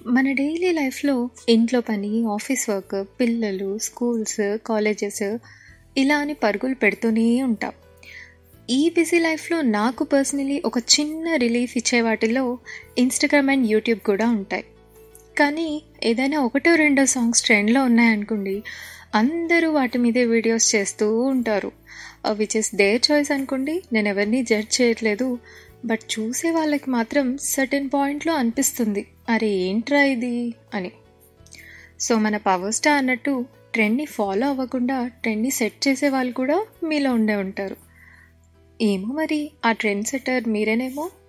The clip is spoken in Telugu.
మన డైలీ లైఫ్లో ఇంట్లో పని ఆఫీస్ వర్క్ పిల్లలు స్కూల్స్ కాలేజెస్ ఇలా అని పరుగులు పెడుతూనే ఉంటాం ఈ బిజీ లైఫ్లో నాకు పర్సనలీ ఒక చిన్న రిలీఫ్ ఇచ్చే వాటిలో ఇన్స్టాగ్రామ్ అండ్ యూట్యూబ్ కూడా ఉంటాయి కానీ ఏదైనా ఒకటో రెండో సాంగ్స్ ట్రెండ్లో ఉన్నాయనుకోండి అందరూ వాటి మీదే వీడియోస్ చేస్తూ ఉంటారు విచ్ ఇస్ దేర్ చాయిస్ అనుకోండి నేను ఎవరిని జడ్జ్ చేయట్లేదు బట్ చూసే వాళ్ళకి మాత్రం సర్టెన్ పాయింట్లో అనిపిస్తుంది అరే ఏంట్రా ఇది అని సో మన పవర్ స్టార్ అన్నట్టు ట్రెండ్ని ఫాలో అవ్వకుండా ట్రెండ్ని సెట్ చేసే వాళ్ళు కూడా మీలో ఉండే ఉంటారు ఏమో మరి ఆ ట్రెండ్ సెట్టర్ మీరేనేమో